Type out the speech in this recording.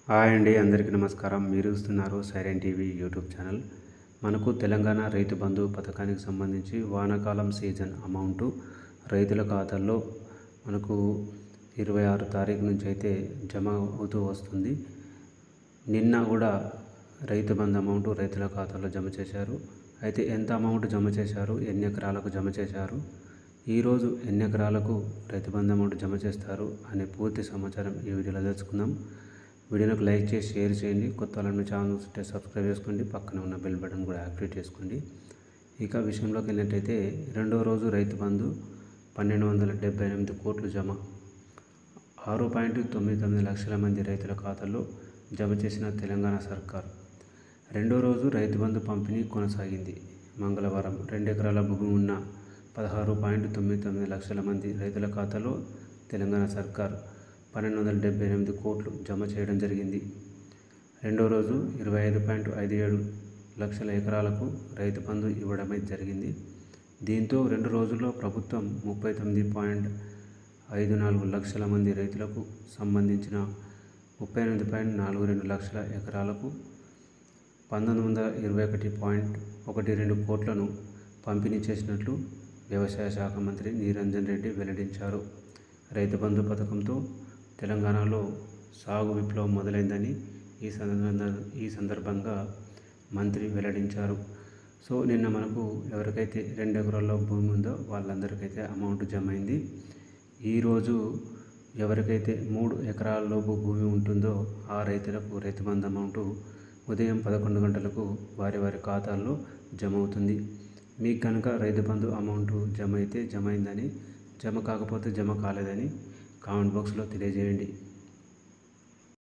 hi అండి అందరికీ నమస్కారం మీరు చూస్తున్నారు సైరన్ టీవీ యూట్యూబ్ ఛానల్ మనకు తెలంగాణ రైతు బంధు పథకానికి సంబంధించి వానాకాలం సీజన్ అమౌంట్ రైతుల ఖాతాల్లో మనకు ఇరవై ఆరు తారీఖు నుంచి అయితే జమ అవుతూ వస్తుంది నిన్న కూడా రైతు బంధు అమౌంట్ రైతుల ఖాతాలో జమ చేశారు అయితే ఎంత అమౌంట్ జమ చేశారు ఎన్ని ఎకరాలకు జమ చేశారు ఈరోజు ఎన్ని ఎకరాలకు రైతు బంధు అమౌంట్ జమ చేస్తారు అనే పూర్తి సమాచారం ఈ వీడియోలో తెలుసుకుందాం వీడియోకి లైక్ చేసి షేర్ చేయండి కొత్త వాళ్ళని ఛానల్ ఉంటే సబ్స్క్రైబ్ చేసుకోండి పక్కన ఉన్న బెల్ బటన్ కూడా యాక్టివేట్ చేసుకోండి ఇక విషయంలోకి వెళ్ళినట్టయితే రెండో రోజు రైతు బంధు పన్నెండు వందల డెబ్బై ఎనిమిది కోట్లు జమ ఆరు పాయింట్ తొమ్మిది తొమ్మిది లక్షల మంది రైతుల ఖాతాల్లో జమ చేసిన తెలంగాణ సర్కార్ రెండో రోజు రైతు బంధు పంపిణీ కొనసాగింది మంగళవారం రెండు ఎకరాల భూమి ఉన్న పదహారు పాయింట్ తొమ్మిది తొమ్మిది లక్షల మంది రైతుల ఖాతాలో తెలంగాణ సర్కార్ పన్నెండు వందల డెబ్బై ఎనిమిది కోట్లు జమ చేయడం జరిగింది రెండో రోజు ఇరవై ఐదు పాయింట్ ఐదు ఏడు లక్షల ఎకరాలకు రైతు బంధు ఇవ్వడమే జరిగింది దీంతో రెండు రోజుల్లో ప్రభుత్వం ముప్పై తొమ్మిది పాయింట్ ఐదు నాలుగు లక్షల మంది రైతులకు సంబంధించిన ముప్పై ఎనిమిది పాయింట్ నాలుగు రెండు లక్షల ఎకరాలకు పంతొమ్మిది వందల ఇరవై ఒకటి పాయింట్ ఒకటి రెండు కోట్లను పంపిణీ చేసినట్లు వ్యవసాయ శాఖ మంత్రి నిరంజన్ రెడ్డి వెల్లడించారు రైతు బంధు పథకంతో తెలంగాణలో సాగు విప్లవం మొదలైందని ఈ సందర్భంగా ఈ సందర్భంగా మంత్రి వెల్లడించారు సో నిన్న మనకు ఎవరికైతే రెండు ఎకరాల్లో భూమి ఉందో వాళ్ళందరికైతే అమౌంట్ జమ అయింది ఈరోజు ఎవరికైతే మూడు ఎకరాలలోపు భూమి ఉంటుందో ఆ రైతులకు రైతు బంధు అమౌంట్ ఉదయం పదకొండు గంటలకు వారి వారి ఖాతాల్లో జమ అవుతుంది మీకు కనుక రైతు బంధు అమౌంట్ జమ అయితే జమ అయిందని జమ కాకపోతే జమ కాలేదని కామెంట్ బాక్స్లో తెలియజేయండి